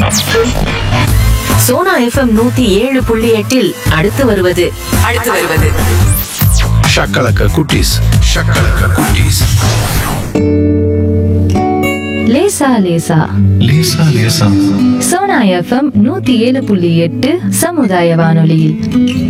Sona FM நூத்தி ஏழு புள்ளி எட்டில் அடுத்து வருவது அடுத்து வருவது ஷக்கலக்க குட்டீஸ் ஷக்கலக்க குட்டீஸ் லேசா லேசா லேசா லேசா சோனா எஃப்எம் நூத்தி ஏழு புள்ளி எட்டு சமுதாய வானொலியில்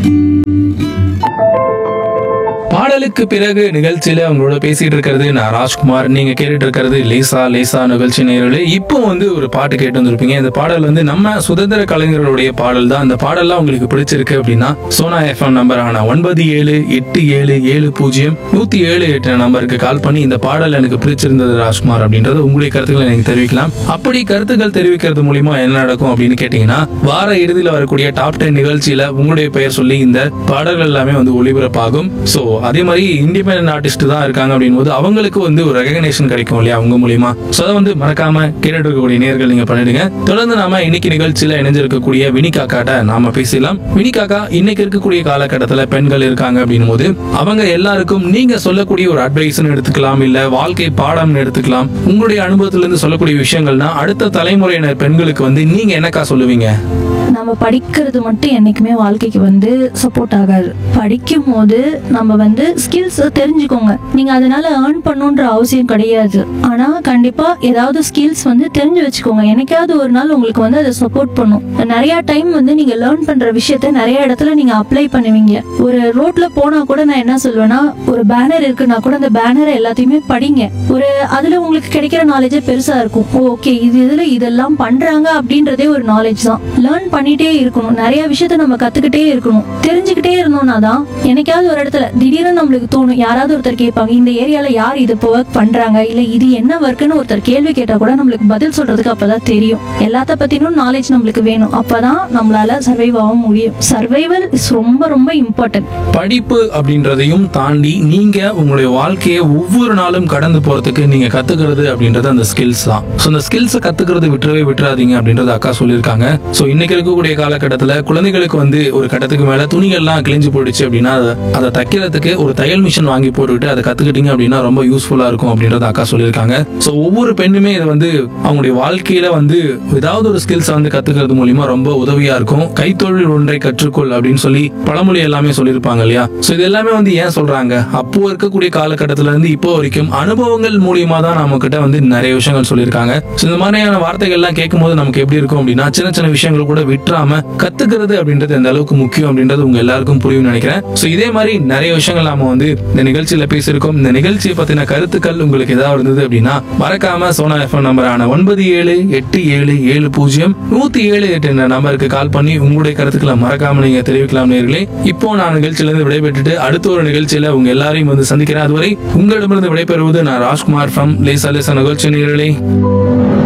பாடலுக்கு பிறகு நிகழ்ச்சியில அவங்களோட பேசிட்டு இருக்கிறது நான் ராஜ்குமார் நீங்க கேட்டுட்டு இருக்கிறது லேசா லேசா நிகழ்ச்சி நேரலே இப்போ வந்து ஒரு பாட்டு கேட்டு வந்திருப்பீங்க இந்த பாடல் வந்து நம்ம சுதந்திர கலைஞர்களுடைய பாடல் தான் அந்த பாடல்லாம் உங்களுக்கு பிடிச்சிருக்கு அப்படின்னா சோனா எஃப்எம் நம்பர் ஆன ஒன்பது ஏழு எட்டு ஏழு ஏழு பூஜ்ஜியம் நூத்தி ஏழு எட்டு நம்பருக்கு கால் பண்ணி இந்த பாடல் எனக்கு பிடிச்சிருந்தது ராஜ்குமார் அப்படின்றது உங்களுடைய கருத்துக்களை எனக்கு தெரிவிக்கலாம் அப்படி கருத்துக்கள் தெரிவிக்கிறது மூலியமா என்ன நடக்கும் அப்படின்னு கேட்டீங்கன்னா வார இறுதியில் வரக்கூடிய டாப் டென் நிகழ்ச்சியில உங்களுடைய பெயர் சொல்லி இந்த பாடல்கள் எல்லாமே வந்து ஒளிபரப்பாகும் சோ அதே மாதிரி இண்டிபெண்டன்ட் ஆர்டிஸ்ட் தான் இருக்காங்க அப்படின் போது அவங்களுக்கு வந்து ஒரு ரெகக்னேஷன் கிடைக்கும் இல்லையா அவங்க மூலியமா சோ அதை வந்து மறக்காம கேட்டுட்டு இருக்கக்கூடிய நேர்கள் நீங்க பண்ணிடுங்க தொடர்ந்து நாம இன்னைக்கு நிகழ்ச்சியில இணைஞ்சிருக்கக்கூடிய வினிகா காட்ட நாம பேசலாம் வினிகாக்கா இன்னைக்கு இருக்கக்கூடிய காலகட்டத்துல பெண்கள் இருக்காங்க அப்படின் போது அவங்க எல்லாருக்கும் நீங்க சொல்லக்கூடிய ஒரு அட்வைஸ்னு எடுத்துக்கலாம் இல்ல வாழ்க்கை பாடம்னு எடுத்துக்கலாம் உங்களுடைய அனுபவத்துல இருந்து சொல்லக்கூடிய விஷயங்கள்னா அடுத்த தலைமுறையினர் பெண்களுக்கு வந்து நீங்க என்னக்கா சொல்லுவீங்க நம்ம படிக்கிறது மட்டும் என்னைக்குமே வாழ்க்கைக்கு வந்து சப்போர்ட் ஆகாது படிக்கும் போது நம்ம வந்து ஸ்கில்ஸ் தெரிஞ்சுக்கோங்க நீங்க அதனால ஏர்ன் பண்ணுன்ற அவசியம் கிடையாது ஆனா கண்டிப்பா ஏதாவது ஸ்கில்ஸ் வந்து தெரிஞ்சு வச்சுக்கோங்க என்னைக்காவது ஒரு நாள் உங்களுக்கு வந்து அதை சப்போர்ட் பண்ணும் நிறைய டைம் வந்து நீங்க லேர்ன் பண்ற விஷயத்த நிறைய இடத்துல நீங்க அப்ளை பண்ணுவீங்க ஒரு ரோட்ல போனா கூட நான் என்ன சொல்லுவேன்னா ஒரு பேனர் இருக்குன்னா கூட அந்த பேனரை எல்லாத்தையுமே படிங்க ஒரு அதுல உங்களுக்கு கிடைக்கிற நாலேஜே பெருசா இருக்கும் ஓகே இது இதுல இதெல்லாம் பண்றாங்க அப்படின்றதே ஒரு நாலேஜ் தான் லேர்ன் பண்ணிட்டே இருக்கணும் நிறைய விஷயத்த நம்ம கத்துக்கிட்டே இருக்கணும் தெரிஞ்சுக்கிட்டே இருந்தோம்னா தான் என்னைக்காவது ஒரு இடத்துல திடீர்னு நம்மளுக்கு தோணும் யாராவது ஒருத்தர் கேட்பாங்க இந்த ஏரியால யார் இது இப்போ ஒர்க் பண்றாங்க இல்ல இது என்ன ஒர்க்குன்னு ஒருத்தர் கேள்வி கேட்டா கூட நம்மளுக்கு பதில் சொல்றதுக்கு அப்பதான் தெரியும் எல்லாத்த பத்தினும் நாலேஜ் நம்மளுக்கு வேணும் அப்பதான் நம்மளால சர்வைவ் ஆக முடியும் சர்வைவல் இஸ் ரொம்ப ரொம்ப இம்பார்ட்டன்ட் படிப்பு அப்படின்றதையும் தாண்டி நீங்க உங்களுடைய வாழ்க்கையை ஒவ்வொரு நாளும் கடந்து போறதுக்கு நீங்க கத்துக்கிறது அப்படின்றது அந்த ஸ்கில்ஸ் தான் ஸோ அந்த ஸ்கில்ஸை கத்துக்கிறது விட்டுறவே விட்டுறாதீங்க அப்படின்றது அக்கா சொல்லியிருக்காங்க ஸோ இன்னைக்கு இருக்கக்கூடிய காலகட்டத்தில் குழந்தைகளுக்கு வந்து ஒரு கட்டத்துக்கு மேல துணிகள்லாம் கிழிஞ்சு போயிடுச்சு அப்படின்னா அதை- அதை தைக்கிறதுக்கு ஒரு தையல் மிஷின் வாங்கி போட்டுக்கிட்டு அதை கத்துக்கிட்டீங்க அப்படின்னா ரொம்ப யூஸ்ஃபுல்லா இருக்கும் அப்படின்றத அக்கா சொல்லியிருக்காங்க ஸோ ஒவ்வொரு பெண்ணுமே இதை வந்து அவங்களுடைய வாழ்க்கையில வந்து ஏதாவது ஒரு ஸ்கில்ஸ் வந்து கத்துக்கிறது மூலியமா ரொம்ப உதவியா இருக்கும் கைத்தொழில் ஒன்றை கற்றுக்கொள் அப்படின்னு சொல்லி பழமொழி எல்லாமே சொல்லியிருப்பாங்க இல்லையா ஸோ இது எல்லாமே வந்து ஏன் சொல்றாங்க அப்போ இருக்கக்கூடிய காலகட்டத்துல இருந்து இப்போ வரைக்கும் அனுபவங்கள் மூலியமா தான் நம்ம கிட்ட வந்து நிறைய விஷயங்கள் சொல்லியிருக்காங்க ஸோ இந்த மாதிரியான வார்த்தைகள் எல்லாம் கேட்கும் போது நமக்கு எப்படி இருக்கும் அப்படின்னா சின்ன சின்ன விஷயங்கள் கூட விட்டுறாம கத்துக்கிறது அப்படின்றது எந்த அளவுக்கு முக்கியம் அப்படின்றது உங்க எல்லாருக்கும் புரியும் நினைக்கிறேன் ஸோ இதே மாதிரி நிறைய விஷயங்கள் நாம வந்து இந்த நிகழ்ச்சியில பேசியிருக்கோம் இந்த நிகழ்ச்சியை பத்தின கருத்துக்கள் உங்களுக்கு ஏதாவது இருந்தது அப்படின்னா மறக்காம சோனா எஃப்எம் நம்பரான ஒன்பது ஏழு எட்டு ஏழு ஏழு பூஜ்ஜியம் நூத்தி ஏழு எட்டு என்ற நம்பருக்கு கால் பண்ணி உங்களுடைய கருத்துக்களை மறக்காம நீங்க தெரிவிக்கலாம் நேர்களே இப்போ நான் நிகழ்ச்சியில இருந்து விடைபெற்றுட்டு அடுத்த ஒரு நிகழ்ச்சியில உங்க எல்லாரையும் வந்து சந்திக்கிறேன் அதுவரை உங்களிடமிருந்து விடைபெறுவது நான் ராஜ்குமார் ஃப்ரம் லேசா லேசா நிகழ்ச்சி நேர்களே